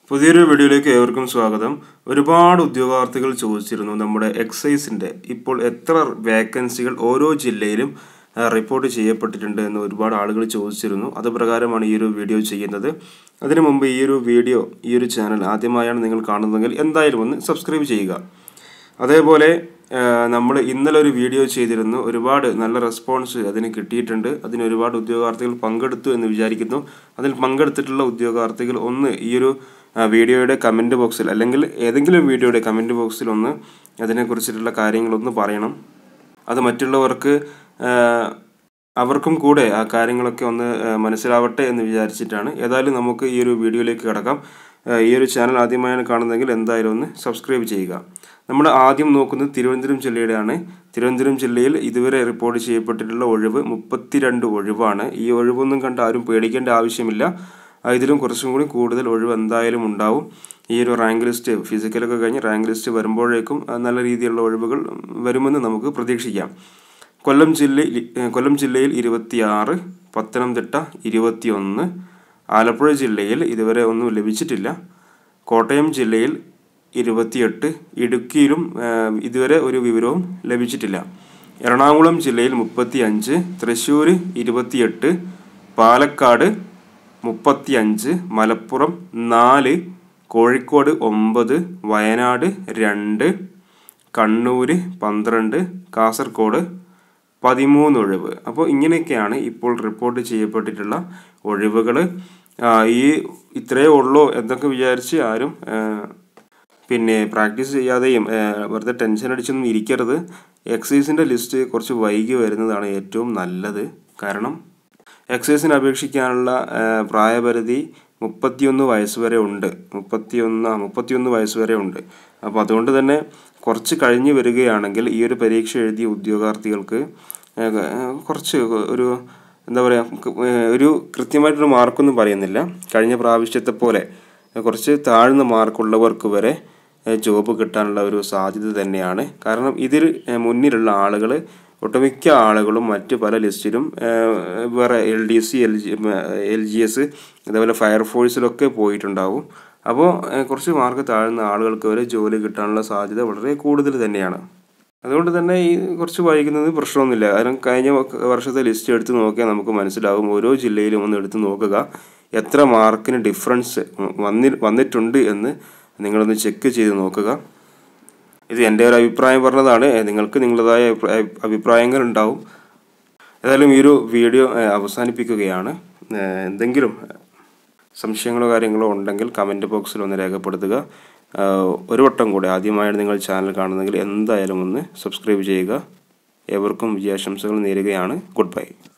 പുതിയൊരു വീഡിയോയിലേക്ക് ഏവർക്കും സ്വാഗതം ഒരുപാട് ഉദ്യോഗാർത്ഥികൾ ചോദിച്ചിരുന്നു നമ്മുടെ എക്സൈസിൻ്റെ ഇപ്പോൾ എത്ര വേക്കൻസികൾ ഓരോ ജില്ലയിലും ആ, റിപ്പോർട്ട് ചെയ്യപ്പെട്ടിട്ടുണ്ട് എന്ന് ഒരുപാട് ആളുകൾ ചോദിച്ചിരുന്നു അത് പ്രകാരമാണ് ഈ ഒരു വീഡിയോ ചെയ്യുന്നത് അതിനു മുമ്പ് ഈ ഒരു വീഡിയോ ഈ ഒരു ചാനൽ ആദ്യമായാണ് നിങ്ങൾ കാണുന്നതെങ്കിൽ എന്തായാലും ഒന്ന് സബ്സ്ക്രൈബ് ചെയ്യുക അതേപോലെ നമ്മൾ ഇന്നലെ ഒരു വീഡിയോ ചെയ്തിരുന്നു ഒരുപാട് നല്ല റെസ്പോൺസ് അതിന് കിട്ടിയിട്ടുണ്ട് അതിന് ഒരുപാട് ഉദ്യോഗാർത്ഥികൾ പങ്കെടുത്തു എന്ന് വിചാരിക്കുന്നു അതിൽ പങ്കെടുത്തിട്ടുള്ള ഉദ്യോഗാർത്ഥികൾ ഒന്ന് ഈ ഒരു ആ, വീഡിയോയുടെ കമൻറ്റ് ബോക്സിൽ അല്ലെങ്കിൽ ഏതെങ്കിലും വീഡിയോയുടെ കമൻറ്റ് ബോക്സിൽ ഒന്ന് അതിനെക്കുറിച്ചിട്ടുള്ള കാര്യങ്ങളൊന്ന് പറയണം അത് മറ്റുള്ളവർക്ക് ആ, അവർക്കും കൂടെ ആ കാര്യങ്ങളൊക്കെ ഒന്ന് ആ, മനസ്സിലാവട്ടെ എന്ന് വിചാരിച്ചിട്ടാണ് ഏതായാലും നമുക്ക് ഈ ഒരു വീഡിയോയിലേക്ക് കിടക്കാം ആ, ഈ ഒരു ചാനൽ ആദ്യമായാണ് കാണുന്നതെങ്കിൽ എന്തായാലും ഒന്ന് സബ്സ്ക്രൈബ് ചെയ്യുക നമ്മൾ ആദ്യം നോക്കുന്നത് തിരുവനന്തപുരം ജില്ലയുടെയാണ് തിരുവനന്തപുരം ജില്ലയിൽ ഇതുവരെ റിപ്പോർട്ട് ചെയ്യപ്പെട്ടിട്ടുള്ള ഒഴിവ് മുപ്പത്തിരണ്ട് ഒഴിവാണ് ഈ ഒഴിവൊന്നും കണ്ട് ആരും പേടിക്കേണ്ട ആവശ്യമില്ല ആ, ഇതിലും കുറച്ചും കൂടി കൂടുതൽ ഒഴിവ് എന്തായാലും ഉണ്ടാവും ഈ ഒരു റാങ്ക് ലിസ്റ്റ് ഫിസിക്കലൊക്കെ കഴിഞ്ഞ് റാങ്ക് ലിസ്റ്റ് വരുമ്പോഴേക്കും ആ, നല്ല രീതിയിലുള്ള ഒഴിവുകൾ വരുമെന്ന് നമുക്ക് പ്രതീക്ഷിക്കാം കൊല്ലം ജില്ലയിൽ ഏഹ് കൊല്ലം ജില്ലയിൽ ഇരുപത്തിയാറ് പത്തനംതിട്ട ഇരുപത്തിയൊന്ന് ആലപ്പുഴ ജില്ലയിൽ ഇതുവരെ ഒന്നും ലഭിച്ചിട്ടില്ല കോട്ടയം ജില്ലയിൽ ഇരുപത്തിയെട്ട് ഇടുക്കിയിലും ഏഹ്, ഇതുവരെ ഒരു വിവരവും ലഭിച്ചിട്ടില്ല എറണാകുളം ജില്ലയിൽ മുപ്പത്തി അഞ്ച് തൃശ്ശൂർ ഇരുപത്തിയെട്ട് പാലക്കാട് മുപ്പത്തിയഞ്ച് മലപ്പുറം നാല് കോഴിക്കോട് ഒമ്പത് വയനാട് രണ്ട് കണ്ണൂർ പന്ത്രണ്ട് കാസർഗോഡ് പതിമൂന്ന് ഒഴിവ് അപ്പോൾ ഇങ്ങനെയൊക്കെയാണ് ഇപ്പോൾ റിപ്പോർട്ട് ചെയ്യപ്പെട്ടിട്ടുള്ള ഒഴിവുകൾ ഈ ഇത്രയേ ഉള്ളൂ എന്നൊക്കെ വിചാരിച്ച് ആരും ആ, പിന്നെ പ്രാക്ടീസ് ചെയ്യാതെയും ആ, വെറുതെ ടെൻഷൻ അടിച്ചൊന്നും ഇരിക്കരുത് എക്സൈസിൻ്റെ ലിസ്റ്റ് കുറച്ച് വൈകി വരുന്നതാണ് ഏറ്റവും നല്ലത് കാരണം എക്സൈസിന് അപേക്ഷിക്കാനുള്ള ആ, പ്രായപരിധി മുപ്പത്തിയൊന്ന് വയസ്സ് വരെ ഉണ്ട് മുപ്പത്തിയൊന്ന് ആ, മുപ്പത്തിയൊന്ന് വയസ്സ് വരെ ഉണ്ട് അപ്പോൾ അതുകൊണ്ട് തന്നെ കുറച്ച് കഴിഞ്ഞ് വരികയാണെങ്കിൽ ഈ ഒരു പരീക്ഷ എഴുതിയ ഉദ്യോഗാർത്ഥികൾക്ക് ആ, കുറച്ച് ഒരു എന്താ പറയുക ഒരു കൃത്യമായിട്ടൊരു മാർക്കൊന്നും പറയുന്നില്ല കഴിഞ്ഞ പ്രാവശ്യത്തെ പോലെ കുറച്ച് താഴ്ന്ന മാർക്കുള്ളവർക്ക് വരെ ഏഹ് ജോബ് കിട്ടാനുള്ള ഒരു സാധ്യത തന്നെയാണ് കാരണം ഇതിൽ ഏഹ് മുന്നിലുള്ള ആളുകൾ ഒട്ടുമിക്ക ആളുകളും മറ്റ് പല ലിസ്റ്റിലും ഏഹ് വേറെ L D C L G L G S അതേപോലെ ഫയർഫോഴ്സിലൊക്കെ പോയിട്ടുണ്ടാവും അപ്പോൾ ഏഹ് കുറച്ച് മാർക്ക് താഴ്ന്ന ആളുകൾക്ക് വരെ ജോലി കിട്ടാനുള്ള സാധ്യത വളരെ കൂടുതൽ തന്നെയാണ് അതുകൊണ്ട് തന്നെ ഈ കുറച്ച് വൈകുന്നത് പ്രശ്നമൊന്നുമില്ല കാരണം കഴിഞ്ഞ വ- വർഷത്തെ ലിസ്റ്റ് എടുത്ത് നോക്കിയാൽ നമുക്ക് മനസ്സിലാവും ഓരോ ജില്ലയിലും ഒന്ന് എടുത്ത് നോക്കുക എത്ര മാർക്കിന് ഡിഫറൻസ് വന്നി വന്നിട്ടുണ്ട് എന്ന് നിങ്ങളൊന്ന് ചെക്ക് ചെയ്ത് നോക്കുക ഇത് എൻ്റെ ഒരു അഭിപ്രായം പറഞ്ഞതാണ് ഏ, നിങ്ങൾക്ക് നിങ്ങളുടേതായ അഭിപ്രായ- അഭിപ്രായങ്ങൾ ഉണ്ടാവും ഏതായാലും ഈ ഒരു വീഡിയോ ഏ, അവസാനിപ്പിക്കുകയാണ് ഏ, എന്തെങ്കിലും സംശയങ്ങളോ കാര്യങ്ങളോ ഉണ്ടെങ്കിൽ കമൻറ്റ് ബോക്സിൽ ഒന്ന് രേഖപ്പെടുത്തുക ആ, ഒരു വട്ടം കൂടെ ആദ്യമായാണ് നിങ്ങൾ ചാനൽ കാണുന്നതെങ്കിൽ എന്തായാലും ഒന്ന് സബ്സ്ക്രൈബ് ചെയ്യുക ഏവർക്കും വിജയാശംസകൾ നേരുകയാണ് ഗുഡ് ബൈ